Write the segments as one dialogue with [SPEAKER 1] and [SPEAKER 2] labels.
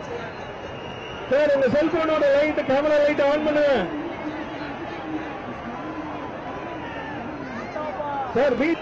[SPEAKER 1] Sir உங்க செல்போனோட light camera light on பண்ணுங்க சார் வீட்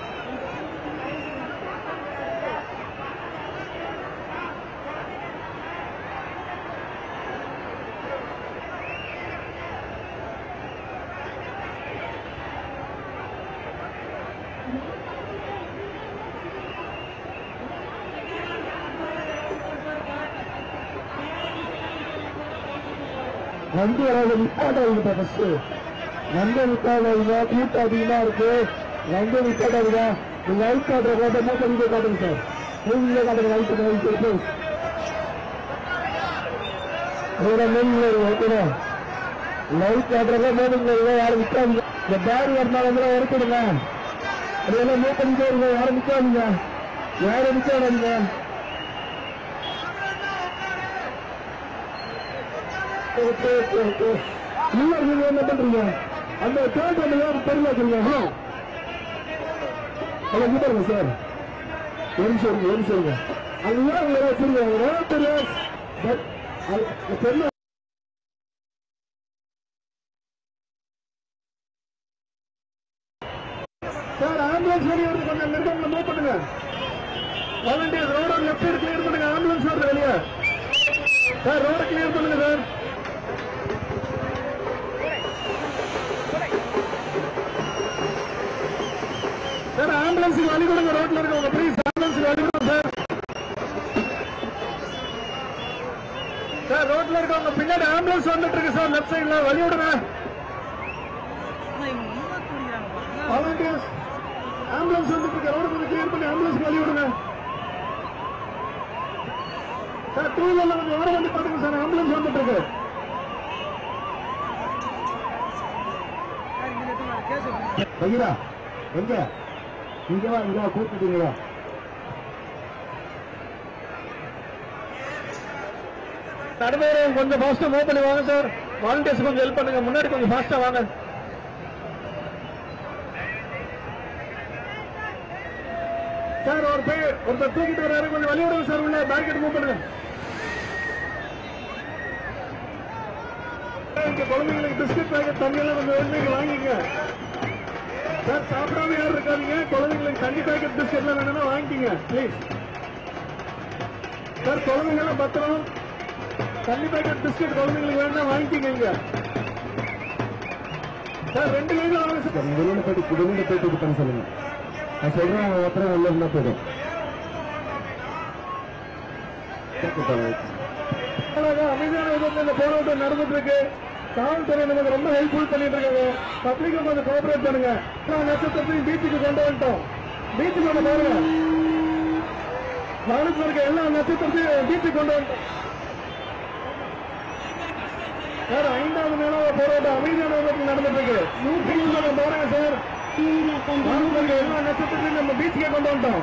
[SPEAKER 2] வண்டி வராது நிப்பாட்ட ஆகுது ஃபர்ஸ்ட் வண்டி நிப்பாடுங்க கூட்டம் அதிகமா இருக்கு வண்டி நிப்பாட்டாதுங்க நீங்க லைட் காட்டுற கோட்டை மூவ் பண்ணி போய் காட்டுங்க சார் மூவில காட்டுங்க லைட் லைட் இருக்கு அதோட மூவில ஓகேடா லைட் காட்டுறத மூவில யாரும் நிக்காதீங்க இந்த பேர் வரனால வந்து இறக்கிடுங்க அதெல்லாம் மூவ் பண்ணிட்டே இருங்க யாரும் நிக்காதீங்க யாரும் நிக்காதீங்க ஓகே ஓகே ஓகே இல்ல நீங்க என்ன பண்றீங்க அந்த தேர்ட் ஒன்று யாரும் தெரியல வச்சுருங்க ஹலோ ஹலோ இங்க பாருங்க சார் ஒரு நிமிஷம் இருங்க, ஒரு நிமிஷம் இருங்க. அது ஏன் உங்களை வச்சிருக்காங்க ரொம்ப தெரியாது பட் அது தெரியல சார் ஆம்புலன்ஸ் வெளியே வருது கொஞ்சம் நிறுத்தங்களை மூவ் பண்ணுங்க வாலண்டியர் ரோட லெஃப்ட் சைடு கிளியர் பண்ணுங்க ஆம்புலன்ஸ் வருது வெளியே சார் ரோட கிளியர் பண்ணுங்க சார் சார் ஆம்புலன்ஸுக்கு வழி கொடுங்க ரோட்ல இருக்கவங்க ப்ளீஸ் ஆம்புலன்ஸுக்கு வழி கொடுங்க சார் சார் ரோட்ல இருக்கவங்க பின்னாடி ஆம்புலன்ஸ் வந்துட்டு இருக்கு சார் லெஃப்ட் சைடுல வழி விடுங்க வாலண்டியர்ஸ் ஆம்புலன்ஸ் வந்துட்டு இருக்கு ரோடு கொஞ்சம் கிளியர் பண்ணி ஆம்புலன்ஸ்க்கு வழி விடுங்க சார் டூ வீலர்ல கொஞ்சம் ஓரம் வந்து பாருங்க சார் ஆம்புலன்ஸ் வந்துட்டு இருக்கு பகிரா எங்க இங்க வா இங்க வா கூப்பிட்டுங்க வா
[SPEAKER 1] நடுமையில கொஞ்சம் ஃபாஸ்டா மூவ் பண்ணி வாங்க சார் வாலண்டியர்ஸ் கொஞ்சம் ஹெல்ப் பண்ணுங்க முன்னாடி கொஞ்சம் ஃபாஸ்டா வாங்க சார் ஒரு பேர் ஒருத்தர் தூக்கிட்டு வராரு கொஞ்சம் வழி விடுங்க சார் உள்ள பேக்கெட் மூவ் பண்ணுங்க இங்க குழந்தைங்களுக்கு பிஸ்கட் பேக்கெட் தண்ணி எல்லாம் கொஞ்சம் வேணுங்க வாங்கிக்க சார் சாப்பிடாம யாரும் இருக்காதீங்க குழந்தைங்களுக்கு தண்ணி பேக்கெட் பிஸ்கட்லாம் வேணும்னா வாங்கிக்கிங்க ப்ளீஸ் சார் குழந்தைங்க எல்லாம் பத்திரம் தண்ணி பேக்கெட் பிஸ்கட் குழந்தைங்களுக்கு வேணும்னா வாங்கிக்கிங்க இங்க சார் ரெண்டு லைன் வாங்க சார்
[SPEAKER 2] வெளியில போயிட்டு வெளியில போயிட்டு இது பண்ண சொல்லுங்க நான் சொல்றேன் அவன் ஒருத்தர் உள்ள இருந்தா போயிடும்
[SPEAKER 1] அழகா அமைதியான விதத்தில் இந்த போராட்டம் நடந்துட்டு இருக்கு காவல்துறை நமக்கு ரொம்ப ஹெல்ப்ஃபுல் பண்ணிட்டு இருக்காங்க பப்ளிக்கும் கொஞ்சம் கோஆபரேட் பண்ணுங்க எல்லா நட்சத்திரத்தையும் பீச்சுக்கு கொண்டு வந்துட்டோம் பீச்சுக்கு வந்து பாருங்க வானத்தில் இருக்க எல்லா நட்சத்திரத்தையும் பீச்சுக்கு கொண்டு வந்துட்டோம் சார் ஐந்தாவது நாளாக போராட்டம் அமைதியான விதத்தில் நடந்துட்டு இருக்கு நூற்றி கொஞ்சம் பாருங்க சார் வானத்தில் இருக்க எல்லா நட்சத்திரத்தையும் நம்ம பீச்சுக்கே கொண்டு வந்துட்டோம்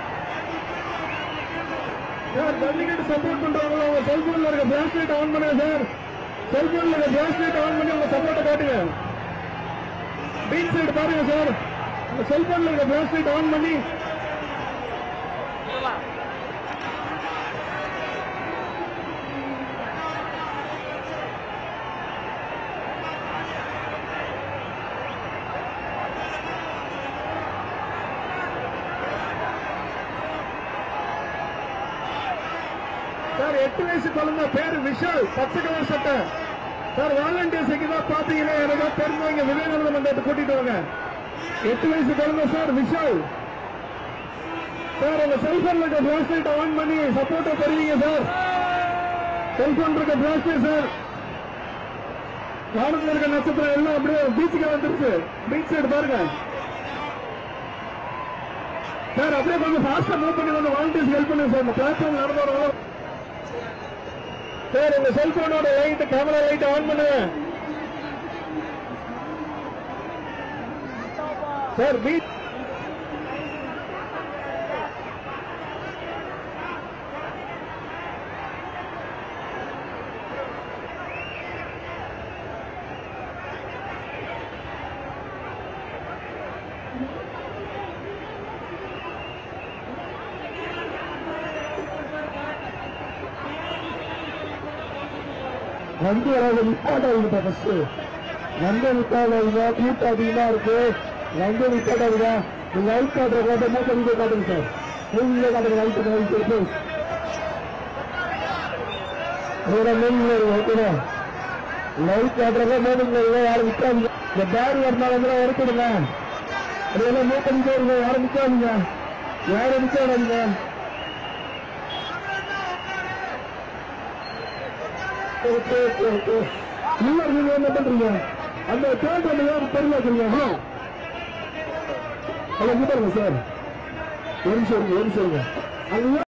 [SPEAKER 1] சார் ஜல்லிக்கட்டு சப்போர்ட் பண்றவங்க உங்க செல்போன்ல இருக்க பிளாஷ் லைட் ஆன் பண்ணுங்க சார் செல்போன்ல இருக்க பிளாஷ் லைட் ஆன் பண்ணி உங்க சப்போர்ட்டை காட்டுங்க பீச் சைடு பாருங்க சார் உங்க செல்போன்ல இருக்க பிளாஷ் லைட் ஆன் பண்ணி சார் எட்டு வயசு குழந்தை பேரு விஷால் பச்சை கலர் சட்டை சார் வாலண்டியர்ஸ் தான் பாத்தீங்கன்னா எனக்கு தெரிஞ்சவங்க விவேகானந்த மண்டபத்தை கூட்டிட்டு வாங்க எட்டு வயசு குழந்தை சார் விஷால் சார் உங்க செல்போன்ல இருக்க பிளாஷ் லைட் ஆன் பண்ணி சப்போர்ட்டை தருவீங்க சார் செல்போன் இருக்க பிளாஷ் லைட் சார் வானத்தில் இருக்க நட்சத்திரம் எல்லாம் அப்படியே பீச்சுக்கு வந்துருச்சு பீச் சைடு பாருங்க சார் அப்படியே கொஞ்சம் ஃபாஸ்டா மூவ் பண்ணி வந்து வாலண்டியர்ஸ் ஹெல்ப் பண்ணுங்க சார் இந்த பிளாட்ஃபார்ம் நடந்து வரவங்க சார் உங்க செல்போனோட லைட் கேமரா லைட் ஆன் பண்ணுங்க சார் பீச்
[SPEAKER 2] வண்டி வராத நிப்பாட்டாதீங்க ஃபர்ஸ்ட் வண்டி நிப்பாடாதீங்க கூட்டம் அதிகமா இருக்கு வண்டி நிப்பாட்டாதீங்க நீங்க லைட் காட்டுற காட்ட மூக்க நீங்க காட்டுங்க சார் நீங்களே காட்டுங்க லைட் லைட் வேற மீன்ல ஓகேவா லைட் காட்டுறத மூணுங்க யாரும் நிக்காதீங்க இந்த பேர் வரனால வந்து இறக்கிடுங்க அதெல்லாம் மூக்க நிக்காதீங்க யாரும் நிக்காதீங்க யாரும் நிக்காதீங்க ஓகே ஓகே ஓகே இல்ல நீங்க என்ன பண்றீங்க அந்த தேர்ட் வந்து பெருமை வைக்கிறீங்க ஹலோ ஹலோ இங்க பாருங்க சார் ஒரு நிமிஷம் இருங்க, ஒரு நிமிஷம் இருங்க. அங்க